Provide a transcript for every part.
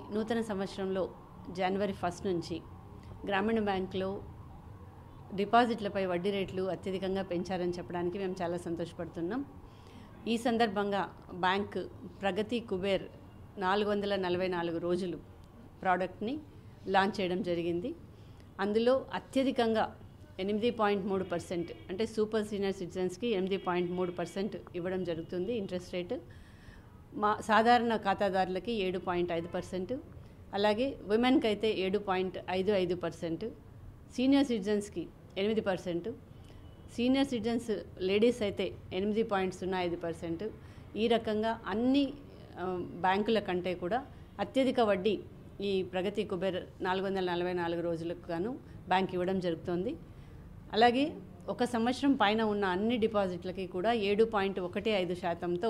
నూతన సంవత్సరంలో జనవరి ఫస్ట్ నుంచి గ్రామీణ బ్యాంకులో డిపాజిట్లపై వడ్డీ రేట్లు అత్యధికంగా పెంచారని చెప్పడానికి మేము చాలా సంతోషపడుతున్నాం ఈ సందర్భంగా బ్యాంక్ ప్రగతి కుబేర్ నాలుగు వందల నలభై నాలుగు రోజులు ప్రోడక్ట్ని లాంచ్ చేయడం జరిగింది అందులో అత్యధికంగా ఎనిమిది పాయింట్ మూడు పర్సెంట్ అంటే సూపర్ సీనియర్ సిటిజన్స్కి ఎనిమిది పాయింట్ మూడు పర్సెంట్ ఇవ్వడం జరుగుతుంది ఇంట్రెస్ట్ రేటు మా సాధారణ ఖాతాదారులకి ఏడు పాయింట్ ఐదు పర్సెంట్ అలాగే ఉమెన్కి అయితే ఏడు పాయింట్ ఐదు ఐదు పర్సెంట్ సీనియర్ సిటిజన్స్కి ఎనిమిది పర్సెంట్ సీనియర్ సిటిజన్స్ లేడీస్ అయితే ఎనిమిది పాయింట్ సున్నా ఐదు పర్సెంట్ ఈ రకంగా అన్ని ఆ, బ్యాంకుల కంటే కూడా అత్యధిక వడ్డీ ఈ ప్రగతి కుబేర్ నాలుగు వందల నలభై నాలుగు రోజులకు గాను బ్యాంక్ ఇవ్వడం జరుగుతోంది అలాగే ఒక సంవత్సరం పైన ఉన్న అన్ని డిపాజిట్లకి కూడా ఏడు పాయింట్ ఒకటి ఐదు శాతంతో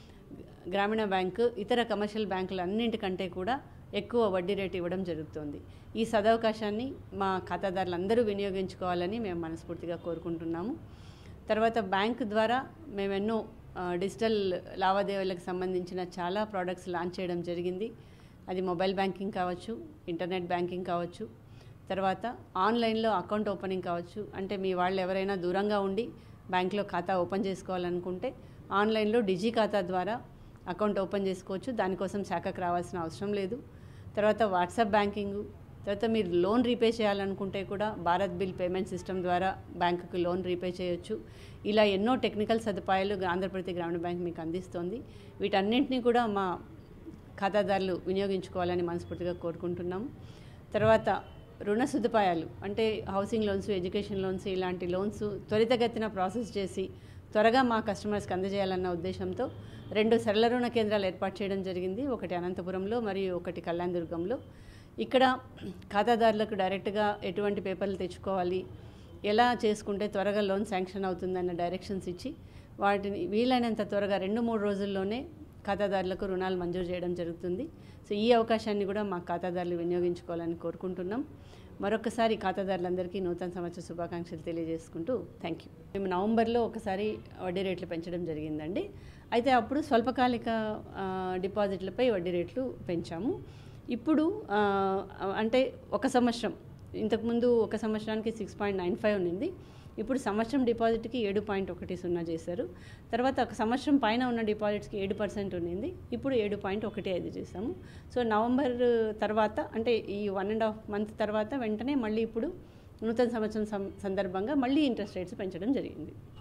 గ్రామీణ బ్యాంకు ఇతర కమర్షియల్ బ్యాంకులు అన్నింటికంటే కూడా ఎక్కువ వడ్డీ రేటు ఇవ్వడం జరుగుతుంది ఈ సదవకాశాన్ని మా ఖాతాదారులందరూ వినియోగించుకోవాలని మేము మనస్ఫూర్తిగా కోరుకుంటున్నాము తర్వాత బ్యాంక్ ద్వారా మేము ఎన్నో ఆ, డిజిటల్ లావాదేవీలకు సంబంధించిన చాలా ప్రోడక్ట్స్ లాంచ్ చేయడం జరిగింది అది మొబైల్ బ్యాంకింగ్ కావచ్చు ఇంటర్నెట్ బ్యాంకింగ్ కావచ్చు తర్వాత ఆన్లైన్లో అకౌంట్ ఓపెనింగ్ కావచ్చు అంటే మీ వాళ్ళు ఎవరైనా దూరంగా ఉండి బ్యాంక్లో ఖాతా ఓపెన్ చేసుకోవాలనుకుంటే ఆన్లైన్లో డిజీ ఖాతా ద్వారా అకౌంట్ ఓపెన్ చేసుకోవచ్చు దానికోసం శాఖకు రావాల్సిన అవసరం లేదు తర్వాత వాట్సాప్ బ్యాంకింగ్ తర్వాత మీరు లోన్ రీపే చేయాలనుకుంటే కూడా భారత్ బిల్ పేమెంట్ సిస్టమ్ ద్వారా బ్యాంకుకి లోన్ రీపే చేయొచ్చు ఇలా ఎన్నో టెక్నికల్ సదుపాయాలు ఆంధ్రప్రదేశ్ గ్రామీణ బ్యాంక్ మీకు అందిస్తోంది వీటన్నింటినీ కూడా మా ఖాతాదారులు వినియోగించుకోవాలని మనస్ఫూర్తిగా కోరుకుంటున్నాము తర్వాత రుణ సదుపాయాలు అంటే హౌసింగ్ లోన్స్ ఎడ్యుకేషన్ లోన్స్ ఇలాంటి లోన్స్ త్వరితగతిన ప్రాసెస్ చేసి త్వరగా మా కస్టమర్స్కి అందజేయాలన్న ఉద్దేశంతో రెండు సరళ రుణ కేంద్రాలు ఏర్పాటు చేయడం జరిగింది ఒకటి అనంతపురంలో మరియు ఒకటి కళ్యాణదుర్గంలో ఇక్కడ ఖాతాదారులకు డైరెక్ట్గా ఎటువంటి పేపర్లు తెచ్చుకోవాలి ఎలా చేసుకుంటే త్వరగా లోన్ శాంక్షన్ అవుతుందన్న డైరెక్షన్స్ ఇచ్చి వాటిని వీలైనంత త్వరగా రెండు మూడు రోజుల్లోనే ఖాతాదారులకు రుణాలు మంజూరు చేయడం జరుగుతుంది సో ఈ అవకాశాన్ని కూడా మా ఖాతాదారులు వినియోగించుకోవాలని కోరుకుంటున్నాం మరొకసారి ఖాతాదారులందరికీ నూతన సంవత్సర శుభాకాంక్షలు తెలియజేసుకుంటూ థ్యాంక్ యూ మేము నవంబర్లో ఒకసారి వడ్డీ రేట్లు పెంచడం జరిగిందండి అయితే అప్పుడు స్వల్పకాలిక ఆ, డిపాజిట్లపై వడ్డీ రేట్లు పెంచాము ఇప్పుడు ఆ, అంటే ఒక సంవత్సరం ఇంతకుముందు ఒక సంవత్సరానికి సిక్స్ పాయింట్ నైన్ ఫైవ్ ఉన్నింది ఇప్పుడు సంవత్సరం డిపాజిట్కి ఏడు పాయింట్ ఒకటి సున్నా చేశారు తర్వాత ఒక సంవత్సరం పైన ఉన్న డిపాజిట్స్కి ఏడు పర్సెంట్ ఉన్నింది ఇప్పుడు ఏడు పాయింట్ ఒకటి ఐదు చేశాము సో నవంబర్ తర్వాత అంటే ఈ వన్ అండ్ హాఫ్ మంత్ తర్వాత వెంటనే మళ్ళీ ఇప్పుడు నూతన సంవత్సరం సం- సందర్భంగా మళ్ళీ ఇంట్రెస్ట్ రేట్స్ పెంచడం జరిగింది